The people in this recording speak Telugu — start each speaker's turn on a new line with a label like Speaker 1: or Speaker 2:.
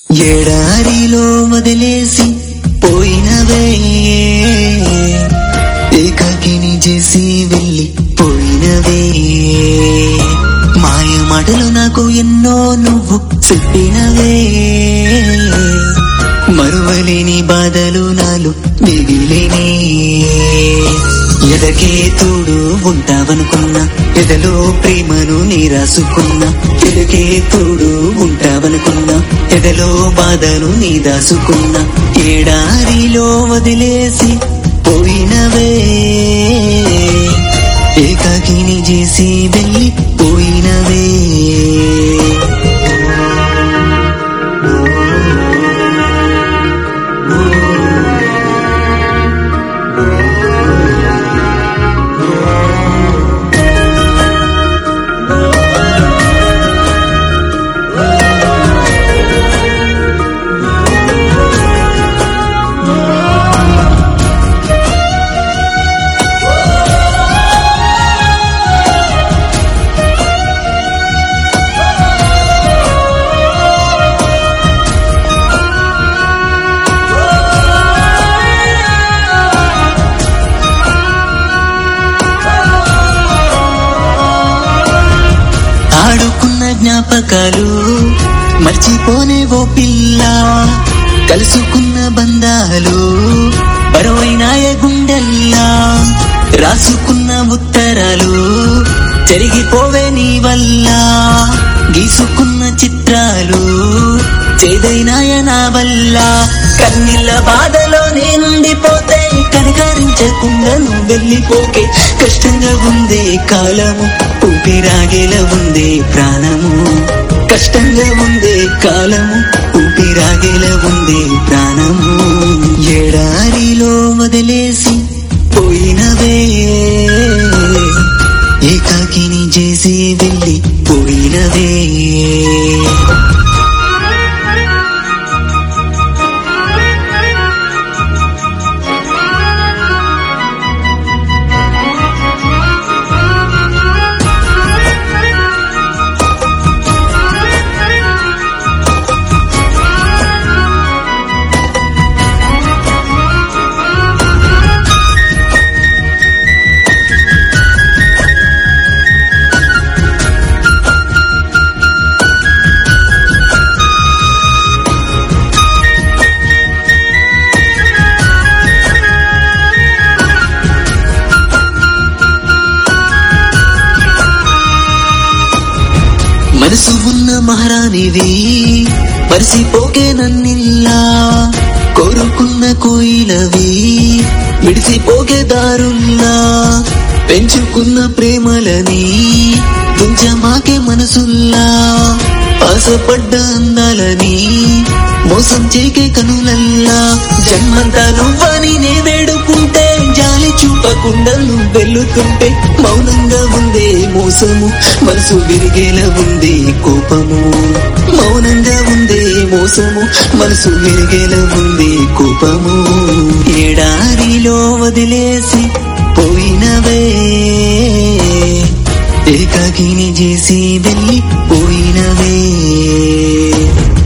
Speaker 1: ఎడారిలో వదిలేసి పోయినవే ఏకాకిని చేసి వెళ్ళి పోయినవే మాయ మాటలు నాకు ఎన్నో నువ్వు చెప్పినవే మరువలేని బాధలు నాలు మిగిలినే ఎదకే తోడు ఉంటావనుకున్నా ఎదలో ప్రేమను నీ రాసుకున్నా ఎదకే తోడు ఉంటావనుకున్నా ఎదలో బాధను నీ దాసుకున్నా ఏడారిలో వదిలేసి పోయినవే ఏకాకిని చేసి వెళ్ళి పోయినవే ఆడుకున్న జ్ఞాపకాలు మర్చిపోనే ఓ పిల్ల కలుసుకున్న బంధాలు బరువైనాయ గుండెల్లా రాసుకున్న ఉత్తరాలు జరిగిపోవే నీ వల్ల గీసుకున్న చిత్రాలు చేదైనాయ నా వల్ల కన్నీళ్ళ బాధలో నేనుండిపోతే కనకరించకుండా నువ్వు వెళ్ళిపోకే కష్టంగా ఉందే కాలము ఊపిరాగేలా ఉందే ప్రాణము కష్టంగా ఉందే కాలము ఊపిరాగేలా ఉందే ప్రాణము ఎడారిలో వదిలేసి పోయినవే ఏకాకిని చేసి వెళ్ళి పోయినవే మనసు ఉన్న మహారాణివి మరిసిపోకే నన్నిల్లా కోరుకున్న కోయిలవి విడిసిపోకే దారుల్లా పెంచుకున్న ప్రేమలని తుంచమాకే మనసుల్లా ఆశపడ్డ అందాలని మోసం చేకే కనులల్లా జన్మంతా నువ్వని నే వేడుకుంటే జాలి చూపకుండా నువ్వు వెళ్తుంటే మౌనంగా ఉందే మోసము మనసు విరిగేలా ఉంది కోపము మౌనంగా ఉందే మోసము మనసు విరిగేలా ఉంది కోపము ఎడారిలో వదిలేసి పోయినవే ఏకాకిని చేసి వెళ్ళి పోయినవే